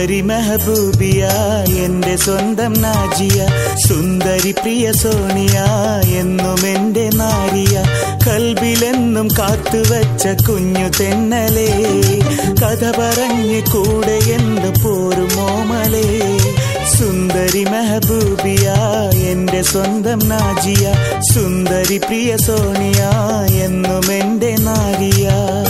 സുന്ദരി മെഹബൂബിയ എന്റെ സ്വന്തം നാജിയ സുന്ദരി പ്രിയ സോണിയ എന്നും എന്റെ നാരിയ കൽബിലെന്നും കാത്തുവച്ച കുഞ്ഞു തെന്നലേ കഥ പറഞ്ഞ് കൂടെ എന്ന് പോരുമോ മലേ സുന്ദരി മെഹബൂബിയ എന്റെ സ്വന്തം നാജിയ സുന്ദരി പ്രിയ സോണിയ എന്നും എന്റെ നാരിയ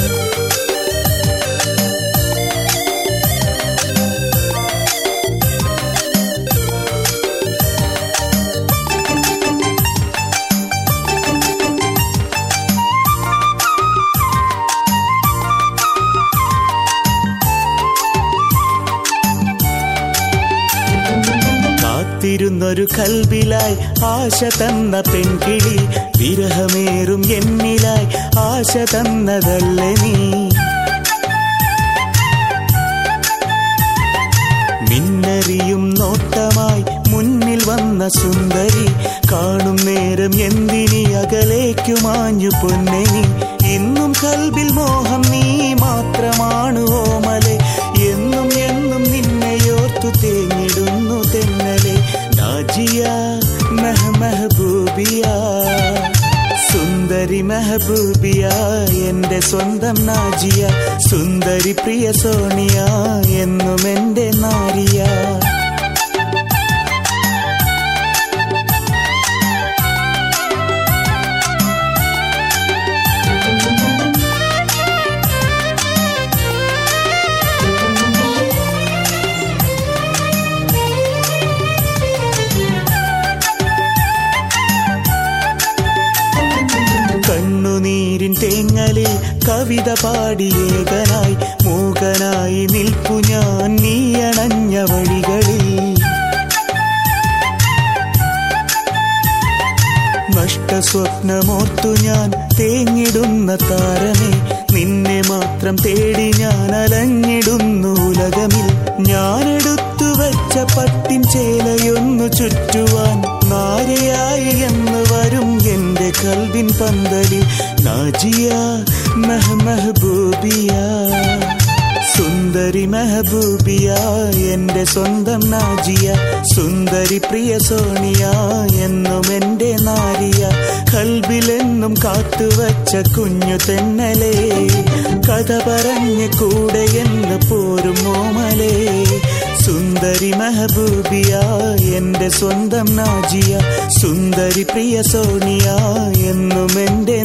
കാത്തിരുന്നൊരു കൽബിലായി ആശ തന്ന പെൺകിളി വിരഹമേറും എന്നിലായി ആശ തന്നതല്ലേ നീ മിന്നറിയും നോട്ടമായി മുന്നിൽ വന്ന സുന്ദരി കാണും നേരം എന്തിനി അകലേക്കു മാഞ്ഞു പൊന്നെനി ഇന്നും കൽബിൽ മോഹം നീ മാത്രമാണ് ഓമലെ എന്നും എന്നും നിന്നെയോർത്തു തേങ്ങിടുന്നു തെന്നലെ നാജിയ മെഹ മെഹബൂബിയ സുന്ദരി മെഹബൂബിയ എന്റെ സ്വന്തം നാജിയ സുന്ദരി പ്രിയ സോണിയ എന്നും എന്റെ നാരിയ കണ്ണുനീരിൻ തേങ്ങലിൽ കവിത പാടിയേകനായി മൂകനായി നിൽപ്പു ഞാൻ നീ അണഞ്ഞ വഴികളിൽ നഷ്ടസ്വപ്നമോർത്തു ഞാൻ തേങ്ങിടുന്ന താരമേ നിന്നെ മാത്രം തേടി ഞാൻ അലഞ്ഞിടുന്നു ഉലകമിൽ ഞാനെടുത്തു വച്ച പട്ടിൻ ചേലയൊന്നു ചുറ്റുവാൻ നാരയായി എന്ന് വരും എന്റെ കൽവിൻ പന്തലിൽ നാജിയ മെഹ മെഹബൂബിയ സുന്ദരി മെഹബൂബിയ എന്റെ സ്വന്തം നാജിയ സുന്ദരി പ്രിയ സോണിയ എന്നും എന്റെ നാരിയ കൽബിലെന്നും കാത്തുവച്ച കുഞ്ഞു തെന്നലേ കഥ പറഞ്ഞ് കൂടെ എന്ന് പോരും മോമലേ സുന്ദരി മെഹബൂബിയ എന്റെ സ്വന്തം നാജിയ സുന്ദരി പ്രിയ സോണിയ എന്നും എന്റെ